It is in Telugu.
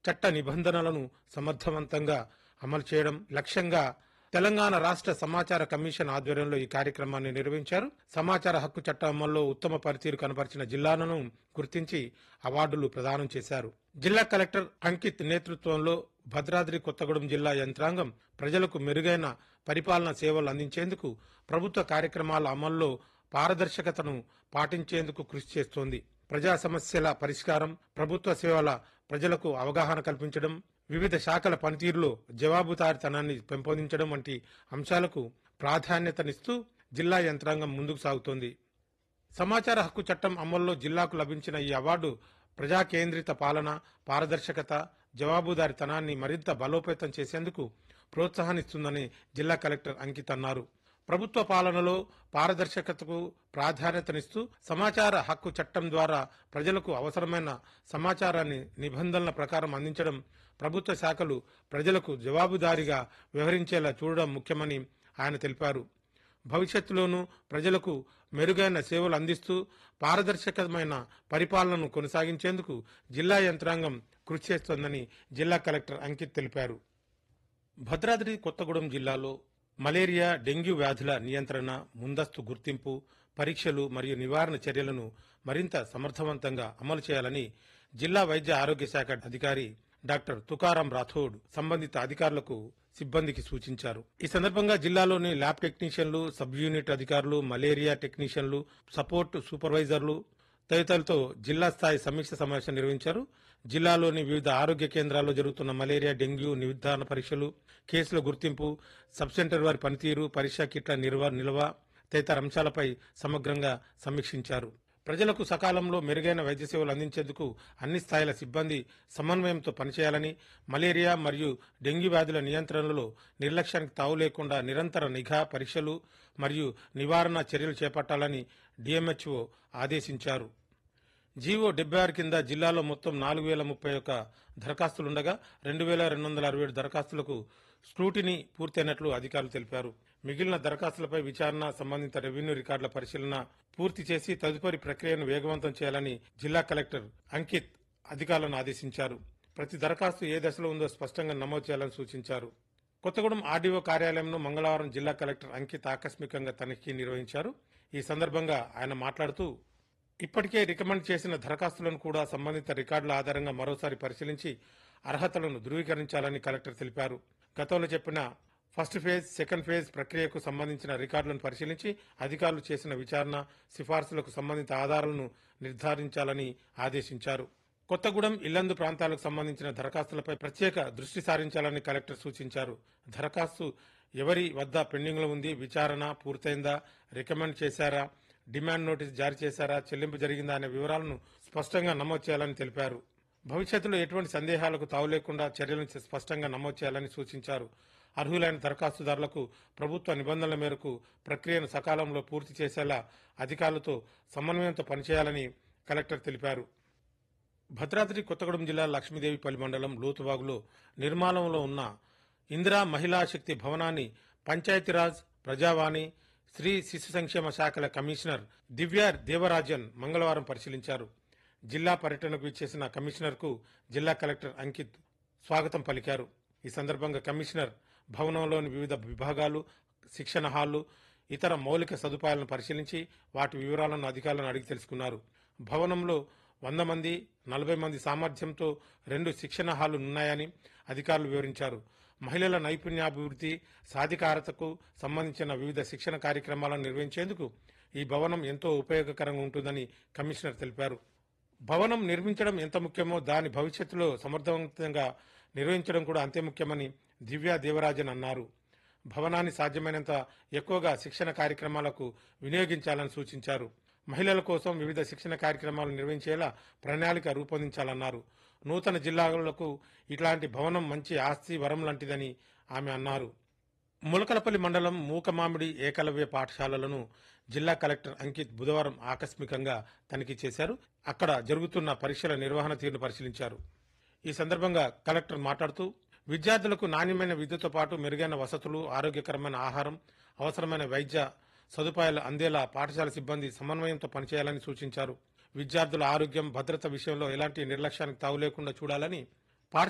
చట్ట నిబంధనలను సమర్థవంతంగా అమలు చేయడం లక్ష్యంగా తెలంగాణ రాష్ట్ర సమాచార కమిషన్ ఆధ్వర్యంలో ఈ కార్యక్రమాన్ని నిర్వహించారు సమాచార హక్కు చట్టం అమల్లో ఉత్తమ పనితీరు కనపరిచిన జిల్లాలను గుర్తించి అవార్డులు ప్రదానం చేశారు జిల్లా కలెక్టర్ అంకిత్ నేతృత్వంలో భద్రాద్రి కొత్తగూడెం జిల్లా యంత్రాంగం ప్రజలకు మెరుగైన పరిపాలన సేవలు అందించేందుకు ప్రభుత్వ కార్యక్రమాల అమల్లో పారదర్శకతను పాటించేందుకు కృషి చేస్తోంది ప్రజా సమస్యల పరిష్కారం ప్రభుత్వ సేవల ప్రజలకు అవగాహన కల్పించడం వివిధ శాఖల పనితీరులో జవాబుదారితనాన్ని పెంపొందించడం వంటి అంశాలకు ప్రాధాన్యతనిస్తూ జిల్లా యంత్రాంగం ముందుకు సాగుతోంది సమాచార హక్కు చట్టం అమల్లో జిల్లాకు లభించిన ఈ అవార్డు ప్రజా కేంద్రిత పాలన పారదర్శకత జవాబుదారితనాన్ని మరింత బలోపేతం చేసేందుకు ప్రోత్సాహనిస్తుందని జిల్లా కలెక్టర్ అంకిత్ అన్నారు ప్రభుత్వ పాలనలో పారదర్శకతకు ప్రాధాన్యతనిస్తూ సమాచార హక్కు చట్టం ద్వారా ప్రజలకు అవసరమైన సమాచారాన్ని నిబంధనల ప్రకారం అందించడం ప్రభుత్వ శాఖలు ప్రజలకు జవాబుదారీగా వ్యవహరించేలా చూడడం ముఖ్యమని ఆయన తెలిపారు భవిష్యత్తులోనూ ప్రజలకు మెరుగైన సేవలు అందిస్తూ పారదర్శకమైన పరిపాలనను కొనసాగించేందుకు జిల్లా యంత్రాంగం కృషి చేస్తోందని జిల్లా కలెక్టర్ అంకిత్ తెలిపారు భద్రాద్రి కొత్తగూడెం జిల్లాలో మలేరియా డెంగ్యూ వ్యాధుల నియంత్రణ ముందస్తు గుర్తింపు పరీక్షలు మరియు నివారణ చర్యలను మరింత సమర్థవంతంగా అమలు చేయాలని జిల్లా వైద్య ఆరోగ్య శాఖ అధికారి డాక్టర్ తుకారాం రాథోడ్ సంబంధిత అధికారులకు సిబ్బందికి సూచించారు ఈ సందర్భంగా జిల్లాలోని ల్యాబ్ టెక్నీషియన్లు సబ్ యూనిట్ అధికారులు మలేరియా టెక్నీషియన్లు సపోర్ట్ సూపర్వైజర్లు తదితరులతో జిల్లా స్థాయి సమీక్ష సమావేశం నిర్వహించారు జిల్లాలోని వివిధ ఆరోగ్య కేంద్రాల్లో జరుగుతున్న మలేరియా డెంగ్యూ నిర్ధారణ పరీక్షలు కేసుల గుర్తింపు సబ్ సెంటర్ వారి పనితీరు పరీక్షా కిట్ల నిర్వ నిల్వ తదితర అంశాలపై సమగ్రంగా సమీక్షించారు ప్రజలకు సకాలంలో మెరుగైన వైద్య సేవలు అందించేందుకు అన్ని స్థాయిల సిబ్బంది సమన్వయంతో పనిచేయాలని మలేరియా మరియు డెంగ్యూ వ్యాధుల నియంత్రణలో నిర్లక్ష్యానికి తావు లేకుండా నిరంతర నిఘా పరీక్షలు మరియు నివారణ చర్యలు చేపట్టాలని డిఎంహెచ్ఓ ఆదేశించారు జీవో డెబ్బై ఆరు కింద జిల్లాలో మొత్తం నాలుగు వేల ముప్పై ఒక్క దరఖాస్తులుండగా రెండు వేల రెండు వందల అరవై ఏడు దరఖాస్తులకు స్క్రూటినీ పూర్తయినట్లు అధికారులు తెలిపారు మిగిలిన దరఖాస్తులపై విచారణ సంబంధిత రెవెన్యూ రికార్డుల పరిశీలన పూర్తి చేసి తదుపరి ప్రక్రియను వేగవంతం చేయాలని జిల్లా కలెక్టర్ అంకిత్ అధికారులను ఆదేశించారు ప్రతి దరఖాస్తు ఏ దశలో ఉందో స్పష్టంగా నమోదు చేయాలని సూచించారు కొత్తగూడెం ఆర్డీఓ కార్యాలయంలో మంగళవారం జిల్లా కలెక్టర్ అంకిత్ ఆకస్మికంగా తనిఖీ నిర్వహించారు ఈ సందర్భంగా ఆయన మాట్లాడుతూ ఇప్పటికే రికమెండ్ చేసిన దరఖాస్తులను కూడా సంబంధిత రికార్డుల ఆధారంగా మరోసారి పరిశీలించి అర్హతలను ధృవీకరించాలని కలెక్టర్ తెలిపారు గతంలో చెప్పిన ఫస్ట్ ఫేజ్ సెకండ్ ఫేజ్ ప్రక్రియకు సంబంధించిన రికార్డులను పరిశీలించి అధికారులు చేసిన విచారణ సిఫార్సులకు సంబంధిత ఆధారాలను నిర్ధారించాలని ఆదేశించారు కొత్తగూడెం ఇల్లందు ప్రాంతాలకు సంబంధించిన దరఖాస్తులపై ప్రత్యేక దృష్టి సారించాలని కలెక్టర్ సూచించారు దరఖాస్తు ఎవరి వద్ద పెండింగ్లో ఉంది విచారణ పూర్తయిందా రికమెండ్ చేశారా డిమాండ్ నోటీస్ జారీ చేశారా చెల్లింపు జరిగిందా అనే వివరాలను స్పష్టంగా నమోదు చేయాలని తెలిపారు భవిష్యత్తులో ఎటువంటి సందేహాలకు తావు లేకుండా చర్యలను స్పష్టంగా నమోదు చేయాలని సూచించారు అర్హులైన దరఖాస్తుదారులకు ప్రభుత్వ నిబంధనల మేరకు ప్రక్రియను సకాలంలో పూర్తి చేసేలా అధికారులతో సమన్వయంతో పనిచేయాలని కలెక్టర్ తెలిపారు భద్రాద్రి కొత్తగూడెం జిల్లా లక్ష్మీదేవిపల్లి మండలం లోతువాగులో నిర్మాణంలో ఉన్న ఇందిరా మహిళా శక్తి భవనాన్ని పంచాయతీరాజ్ ప్రజావాణి స్త్రీ శిశు సంక్షేమ శాఖల కమిషనర్ దివ్య దేవరాజన్ మంగళవారం పరిశీలించారు జిల్లా పర్యటనకు ఇచ్చేసిన కమిషనర్ కు జిల్లా కలెక్టర్ అంకిత్ స్వాగతం పలికారు ఈ సందర్భంగా కమిషనర్ భవనంలోని వివిధ విభాగాలు శిక్షణ హాళ్లు ఇతర మౌలిక సదుపాయాలను పరిశీలించి వాటి వివరాలను అధికారులను అడిగి తెలుసుకున్నారు భవనంలో వంద మంది నలభై మంది సామర్థ్యంతో రెండు శిక్షణ హాళ్లు ఉన్నాయని అధికారులు వివరించారు మహిళల నైపుణ్యాభివృద్ధి సాధికారతకు సంబంధించిన వివిధ శిక్షణ కార్యక్రమాలను నిర్వహించేందుకు ఈ భవనం ఎంతో ఉపయోగకరంగా ఉంటుందని కమిషనర్ తెలిపారు భవనం నిర్మించడం ఎంత ముఖ్యమో దాని భవిష్యత్తులో సమర్థవంతంగా నిర్వహించడం కూడా అంతే ముఖ్యమని దివ్యా దేవరాజన్ అన్నారు భవనాన్ని సాధ్యమైనంత ఎక్కువగా శిక్షణ కార్యక్రమాలకు వినియోగించాలని సూచించారు మహిళల కోసం వివిధ శిక్షణ కార్యక్రమాలు నిర్వహించేలా ప్రణాళిక రూపొందించాలన్నారు నూతన జిల్లాలకు ఇట్లాంటి భవనం మంచి ఆస్తి వరం లాంటిదని ఆమె అన్నారు ములకలపల్లి మండలం మూకమామిడి ఏకలవ్య పాఠశాలలను జిల్లా కలెక్టర్ అంకిత్ బుధవారం ఆకస్మికంగా తనిఖీ చేశారు అక్కడ జరుగుతున్న పరీక్షల నిర్వహణ తీరును పరిశీలించారు ఈ సందర్భంగా కలెక్టర్ మాట్లాడుతూ విద్యార్థులకు నాణ్యమైన విద్యతో పాటు మెరుగైన వసతులు ఆరోగ్యకరమైన ఆహారం అవసరమైన వైద్య సదుపాయాలు అందేలా పాఠశాల సిబ్బంది సమన్వయంతో పనిచేయాలని సూచించారు విద్యార్థుల ఆరోగ్యం భద్రత విషయంలో ఎలాంటి నిర్లక్ష్యానికి తావు లేకుండా చూడాలని